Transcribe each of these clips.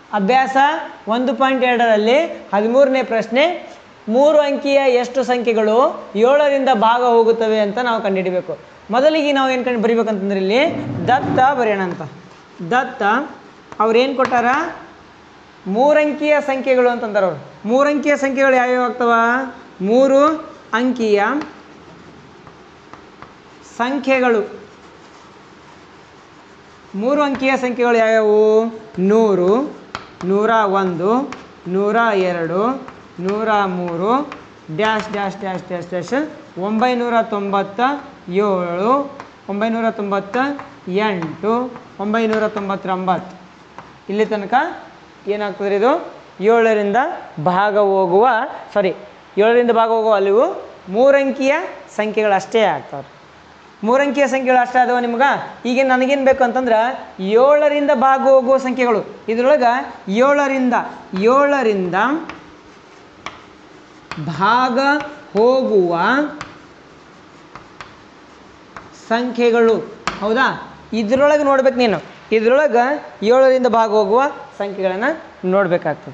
ಅಭ್ಯಾಸ ಒಂದು ಪಾಯಿಂಟ್ ಎರಡರಲ್ಲಿ ಹದಿಮೂರನೇ ಪ್ರಶ್ನೆ ಮೂರು ಅಂಕಿಯ ಎಷ್ಟು ಸಂಖ್ಯೆಗಳು ಏಳರಿಂದ ಭಾಗ ಹೋಗುತ್ತವೆ ಅಂತ ನಾವು ಕಂಡುಹಿಡಿಬೇಕು ಮೊದಲಿಗೆ ನಾವು ಏನು ಕಂಡು ಬರಿಬೇಕಂತಂದ್ರೆ ಇಲ್ಲಿ ದತ್ತ ಬರೆಯೋಣ ಅಂತ ದತ್ತ ಅವ್ರೇನು ಕೊಟ್ಟಾರ ಮೂರಂಕಿಯ ಸಂಖ್ಯೆಗಳು ಅಂತಂದಾರ ಅವ್ರು ಮೂರಂಕಿಯ ಸಂಖ್ಯೆಗಳು ಯಾವ್ಯಾವ ಆಗ್ತವ ಮೂರು ಅಂಕಿಯ ಸಂಖ್ಯೆಗಳು ಮೂರು ಅಂಕಿಯ ಸಂಖ್ಯೆಗಳು ಯಾವ್ಯಾವು ನೂರು ನೂರ ಒಂದು ನೂರ ಎರಡು ನೂರ ಮೂರು dash dash dash dash dash ಒಂಬೈನೂರ ತೊಂಬತ್ತ ಏಳು ಒಂಬೈನೂರ ತೊಂಬತ್ತ ಎಂಟು ಒಂಬೈನೂರ ತೊಂಬತ್ತೊಂಬತ್ತು ಇಲ್ಲಿ ತನಕ ಏನಾಗ್ತದೆ ಇದು ಏಳರಿಂದ ಭಾಗ ಹೋಗುವ ಸಾರಿ ಏಳರಿಂದ ಭಾಗ ಹೋಗುವ ಅಲ್ಲಿವು ಮೂರಂಕಿಯ ಸಂಖ್ಯೆಗಳು ಅಷ್ಟೇ ಆಗ್ತವೆ ಮೂರಂಕಿಯ ಸಂಖ್ಯೆಗಳು ಅಷ್ಟೇ ಅದಾವ ನಿಮ್ಗೆ ಈಗ ನನಗೇನು ಬೇಕು ಅಂತಂದ್ರೆ ಏಳರಿಂದ ಭಾಗ ಹೋಗುವ ಸಂಖ್ಯೆಗಳು ಇದ್ರೊಳಗೆ ಏಳರಿಂದ ಏಳರಿಂದ ಭಾಗ ಹೋಗುವ ಸಂಖ್ಯೆಗಳು ಹೌದಾ ಇದ್ರೊಳಗೆ ನೋಡ್ಬೇಕು ನೀನು ಇದ್ರೊಳಗೆ ಏಳರಿಂದ ಭಾಗ ಹೋಗುವ ಸಂಖ್ಯೆಗಳನ್ನು ನೋಡಬೇಕಾಗ್ತದೆ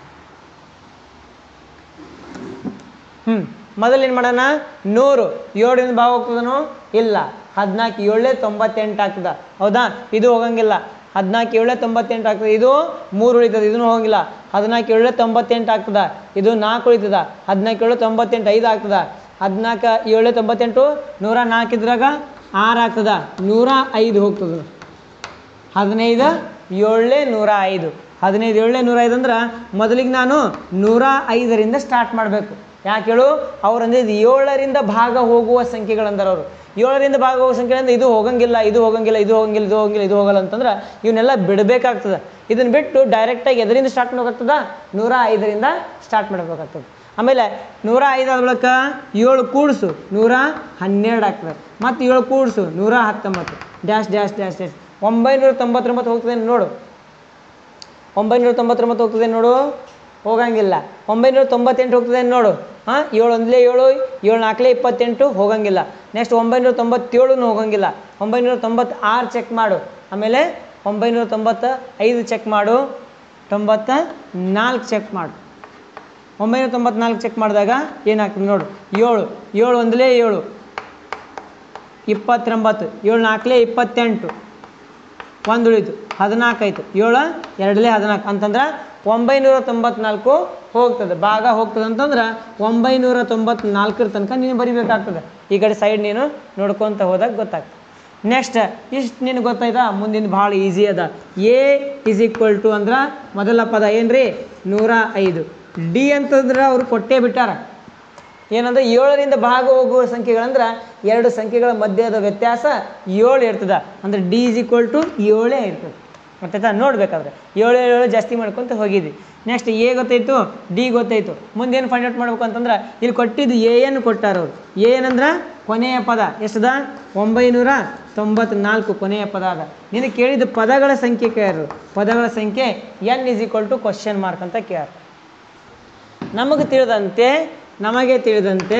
ಹ್ಞೂ ಮೊದಲು ಏನು ಮಾಡೋಣ ನೂರು ಏಳರಿಂದ ಭಾಗ ಹೋಗ್ತದನೋ ಇಲ್ಲ ಹದಿನಾಲ್ಕು ಏಳೇ ತೊಂಬತ್ತೆಂಟು ಆಗ್ತದ ಹೌದಾ ಇದು ಹೋಗಂಗಿಲ್ಲ ಹದಿನಾಲ್ಕು ಏಳೇ ತೊಂಬತ್ತೆಂಟು ಆಗ್ತದೆ ಇದು ಮೂರು ಉಳಿತದೆ ಇದನ್ನು ಹೋಗಂಗಿಲ್ಲ ಹದಿನಾಲ್ಕು ಏಳೇ ತೊಂಬತ್ತೆಂಟು ಆಗ್ತದ ಇದು ನಾಲ್ಕು ಉಳಿತದ ಹದಿನಾಲ್ಕು ಏಳು ತೊಂಬತ್ತೆಂಟು ಐದು ಆಗ್ತದ ಹದಿನಾಲ್ಕು ಏಳೇ ತೊಂಬತ್ತೆಂಟು ನೂರ ನಾಲ್ಕು ಇದ್ರಾಗ ಆರು ಆಗ್ತದ ನೂರ ಐದು ಹೋಗ್ತದ ಹದಿನೈದು ಏಳೇ ನೂರ ಐದು ಹದಿನೈದು ಏಳೇ ನೂರ ಐದು ಅಂದ್ರೆ ಮೊದಲಿಗೆ ನಾನು ನೂರ ಐದರಿಂದ ಸ್ಟಾರ್ಟ್ ಮಾಡಬೇಕು ಯಾಕೆ ಹೇಳು ಅವ್ರು ಅಂದ್ರೆ ಇದು ಏಳರಿಂದ ಭಾಗ ಹೋಗುವ ಸಂಖ್ಯೆಗಳಂದ್ರೆ ಅವರು ಏಳರಿಂದ ಭಾಗ ಹೋಗುವ ಸಂಖ್ಯೆ ಅಂದ್ರೆ ಇದು ಹೋಗಂಗಿಲ್ಲ ಇದು ಹೋಗಂಗಿಲ್ಲ ಇದು ಹೋಗಂಗಿಲ್ಲ ಇದು ಹೋಗಂಗಿಲ್ಲ ಇದು ಹೋಗಲ್ಲ ಅಂತಂದ್ರೆ ಇವನ್ನೆಲ್ಲ ಬಿಡಬೇಕಾಗ್ತದೆ ಇದನ್ನು ಬಿಟ್ಟು ಡೈರೆಕ್ಟಾಗಿ ಎದರಿಂದ ಸ್ಟಾರ್ಟ್ ಮಾಡೋಕ್ಕಾಗ್ತದ ನೂರ ಐದರಿಂದ ಸ್ಟಾರ್ಟ್ ಮಾಡಬೇಕಾಗ್ತದೆ ಆಮೇಲೆ ನೂರ ಐದಾದ ಬಳಿಕ ಏಳು ಕೂಡಿಸು ನೂರ ಹನ್ನೆರಡು ಆಗ್ತದೆ ಮತ್ತು ಏಳು ಕೂಡಿಸು ನೂರ ಹತ್ತೊಂಬತ್ತು ಡ್ಯಾಶ್ ಡ್ಯಾಶ್ ಡ್ಯಾಶ್ ಡ್ಯಾಶ್ ಒಂಬೈನೂರ ತೊಂಬತ್ತೊಂಬತ್ತು ಹೋಗ್ತದೆ ನೋಡು ಒಂಬೈನೂರ ತೊಂಬತ್ತೊಂಬತ್ತು ಹೋಗ್ತದೆ ನೋಡು ಹೋಗಂಗಿಲ್ಲ ಒಂಬೈನೂರ ತೊಂಬತ್ತೆಂಟು ಹೋಗ್ತದೆ ನೋಡು ಹಾಂ ಏಳು ಒಂದಲೇ ಏಳು ಏಳು ನಾಲ್ಕಲೇ ಇಪ್ಪತ್ತೆಂಟು ಹೋಗಂಗಿಲ್ಲ ನೆಕ್ಸ್ಟ್ ಒಂಬೈನೂರ ತೊಂಬತ್ತೇಳು ಹೋಗಂಗಿಲ್ಲ ಒಂಬೈನೂರ ತೊಂಬತ್ತಾರು ಚೆಕ್ ಮಾಡು ಆಮೇಲೆ ಒಂಬೈನೂರ ತೊಂಬತ್ತ ಐದು ಚೆಕ್ ಮಾಡು ತೊಂಬತ್ತ ನಾಲ್ಕು ಚೆಕ್ ಮಾಡು ಒಂಬೈನೂರ ತೊಂಬತ್ನಾಲ್ಕು ಚೆಕ್ ಮಾಡಿದಾಗ ಏನಾಗ್ತದೆ ನೋಡು ಏಳು ಏಳು ಒಂದಲೇ ಏಳು ಇಪ್ಪತ್ತೊಂಬತ್ತು ಏಳು ನಾಲ್ಕಲೇ ಇಪ್ಪತ್ತೆಂಟು ಒಂದು ಉಳಿತು ಹದಿನಾಲ್ಕು ಆಯಿತು ಏಳು ಎರಡಲೇ ಹದಿನಾಲ್ಕು ಅಂತಂದ್ರೆ ಒಂಬೈನೂರ ತೊಂಬತ್ನಾಲ್ಕು ಹೋಗ್ತದೆ ಭಾಗ ಹೋಗ್ತದೆ ಅಂತಂದ್ರೆ ಒಂಬೈನೂರ ತೊಂಬತ್ನಾಲ್ಕರ ತನಕ ನೀನು ಬರಿಬೇಕಾಗ್ತದೆ ಈ ಕಡೆ ಸೈಡ್ ನೀನು ನೋಡ್ಕೊತ ಹೋದಾಗ ಗೊತ್ತಾಗ್ತದೆ ನೆಕ್ಸ್ಟ್ ಇಷ್ಟು ನಿನಗೆ ಗೊತ್ತಾಯ್ತಾ ಮುಂದಿನ ಭಾಳ ಈಸಿ ಅದ ಎ ಇಸ್ ಈಕ್ವಲ್ ಟು ಅಂದ್ರೆ ಮೊದಲ ಪದ ಏನ್ರಿ ನೂರ ಐದು ಡಿ ಅಂತಂದ್ರೆ ಅವ್ರು ಕೊಟ್ಟೇ ಬಿಟ್ಟಾರ ಏನಂದ್ರೆ ಏಳರಿಂದ ಭಾಗ ಹೋಗುವ ಸಂಖ್ಯೆಗಳಂದ್ರೆ ಎರಡು ಸಂಖ್ಯೆಗಳ ಮಧ್ಯದ ವ್ಯತ್ಯಾಸ ಏಳು ಇರ್ತದೆ ಅಂದ್ರೆ ಡಿ ಇಸ್ ಈಕ್ವಲ್ ಟು ಏಳೇ ಇರ್ತದೆ ಗೊತ್ತಾಯ್ತಾ ನೋಡ್ಬೇಕಾದ್ರೆ ಏಳು ಏಳು ಜಾಸ್ತಿ ಮಾಡ್ಕೊಂತ ಹೋಗಿದ್ವಿ ನೆಕ್ಸ್ಟ್ ಎ ಗೊತ್ತಾಯ್ತು ಡಿ ಗೊತ್ತಾಯ್ತು ಮುಂದೇನು ಫೈಂಡ್ ಔಟ್ ಮಾಡ್ಬೇಕು ಅಂತಂದ್ರೆ ಇಲ್ಲಿ ಕೊಟ್ಟಿದ್ದು ಎ ಏನು ಕೊಟ್ಟಾರ ಅವ್ರು ಎ ಏನಂದ್ರೆ ಕೊನೆಯ ಪದ ಎಷ್ಟದ ಒಂಬೈನೂರ ತೊಂಬತ್ನಾಲ್ಕು ಕೊನೆಯ ಪದ ಅದ ನಿನಗೆ ಕೇಳಿದ ಪದಗಳ ಸಂಖ್ಯೆ ಕೇಳ್ರು ಪದಗಳ ಸಂಖ್ಯೆ N is equal to question mark ಅಂತ ಕೇಳ್ರು ನಮಗೆ ತಿಳಿದಂತೆ ನಮಗೆ ತಿಳಿದಂತೆ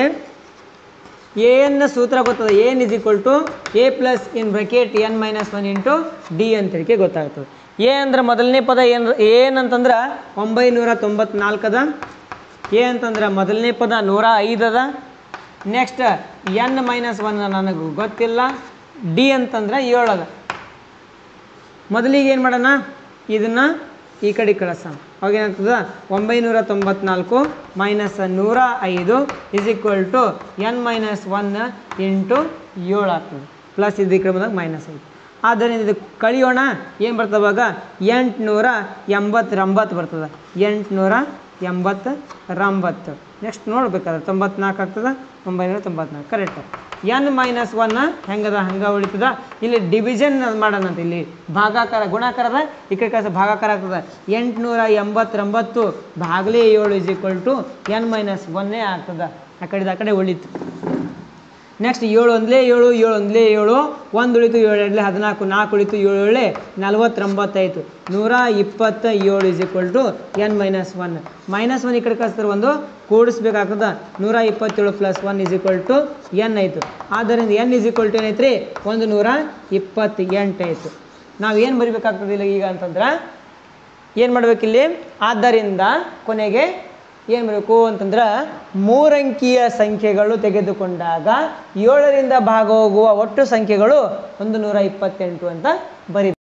ಎನ್ನ ಸೂತ್ರ ಗೊತ್ತದ N is equal to A plus in bracket N minus one into D ಅಂತೇಳಿಕೆ ಗೊತ್ತಾಗ್ತದೆ ಎ ಅಂದ್ರೆ ಮೊದಲನೇ ಪದ ಏನು ಏನಂತಂದ್ರೆ ಒಂಬೈನೂರ ತೊಂಬತ್ನಾಲ್ಕದ ಎ ಅಂತಂದ್ರೆ ಮೊದಲನೇ ಪದ ನೂರ ಐದದ ನೆಕ್ಸ್ಟ್ ಎನ್ ಮೈನಸ್ ಒನ್ ನನಗೆ ಗೊತ್ತಿಲ್ಲ ಡಿ ಅಂತಂದ್ರೆ ಏಳದ ಮೊದಲಿಗೆ ಏನು ಮಾಡೋಣ ಇದನ್ನು ಈ ಕಡೆ ಕಳಿಸೋಣ ಅವಾಗ ಏನಾಗ್ತದ ಒಂಬೈನೂರ ತೊಂಬತ್ನಾಲ್ಕು ಮೈನಸ್ ನೂರ ಐದು is equal to N minus one into ಏಳು ಆಗ್ತದೆ ಪ್ಲಸ್ ಇದು ಈ ಕಡೆ ಬಂದಾಗ ಮೈನಸ್ ಐದು ಆದ್ದರಿಂದ ಇದು ಕಳಿಯೋಣ ಏನು ಬರ್ತವಾಗ ಎಂಟುನೂರ ಎಂಬತ್ತರಂಬತ್ತು ಬರ್ತದೆ ಎಂಟುನೂರ ಎಂಬತ್ತರಂಬತ್ತು ನೆಕ್ಸ್ಟ್ ನೋಡ್ಬೇಕಾದ್ರೆ ತೊಂಬತ್ನಾಲ್ಕು ಆಗ್ತದೆ ಒಂಬೈನೂರ ತೊಂಬತ್ನಾಲ್ಕು ಕರೆಕ್ಟ್ ಎನ್ ಮೈನಸ್ ಒನ್ ಹೆಂಗದ ಹಂಗೆ ಉಳಿತದ ಇಲ್ಲಿ ಡಿವಿಷನ್ ಮಾಡೋಣಂತ ಇಲ್ಲಿ ಭಾಗಾಕಾರ ಗುಣಾಕಾರದ ಈ ಕಡೆ ಕಸ ಭಾಗಾಕಾರ ಆಗ್ತದೆ ಎಂಟುನೂರ ಎಂಬತ್ತೊಂಬತ್ತು ಭಾಗಲೇ ಏಳು is equal to N minus ಒನ್ನೇ ಆಗ್ತದೆ ಆ ಕಡೆದು ಆ ಕಡೆ ಉಳಿತು ನೆಕ್ಸ್ಟ್ ಏಳು ಒಂದಲೇ ಏಳು ಏಳು ಒಂದಲೇ ಏಳು ಒಂದು ಉಳಿತು ಏಳು ಎರಡಲೇ ಹದಿನಾಲ್ಕು ನಾಲ್ಕು ಉಳಿತು ಏಳು ಏಳೆ ನಲ್ವತ್ತೊಂಬತ್ತಾಯಿತು ನೂರ ಇಪ್ಪತ್ತ ಏಳು is equal to N minus one minus one ಈ ಕಡೆ ಕಳಿಸ್ತಾರೆ ಒಂದು ಕೂಡಿಸ್ಬೇಕಾಗ್ತದ ನೂರ ಇಪ್ಪತ್ತೇಳು plus one is equal to N ಆಯಿತು ಆದ್ದರಿಂದ ಎನ್ ಇಸ್ ಈಕ್ವಲ್ ಟು ಏನೈತ್ರಿ ಒಂದು ನೂರ ಇಪ್ಪತ್ತೆಂಟು ಆಯಿತು ನಾವು ಏನು ಬರಿಬೇಕಾಗ್ತದೆ ಇಲ್ಲ ಈಗ ಅಂತಂದ್ರೆ ಏನು ಮಾಡ್ಬೇಕಿಲ್ಲಿ ಆದ್ದರಿಂದ ಕೊನೆಗೆ ಏನು ಮಾಡಬೇಕು ಅಂತಂದ್ರೆ ಮೂರಂಕಿಯ ಸಂಖ್ಯೆಗಳು ತೆಗೆದುಕೊಂಡಾಗ ಏಳರಿಂದ ಭಾಗ ಹೋಗುವ ಒಟ್ಟು ಸಂಖ್ಯೆಗಳು ಒಂದು ನೂರ ಇಪ್ಪತ್ತೆಂಟು ಅಂತ ಬರಿ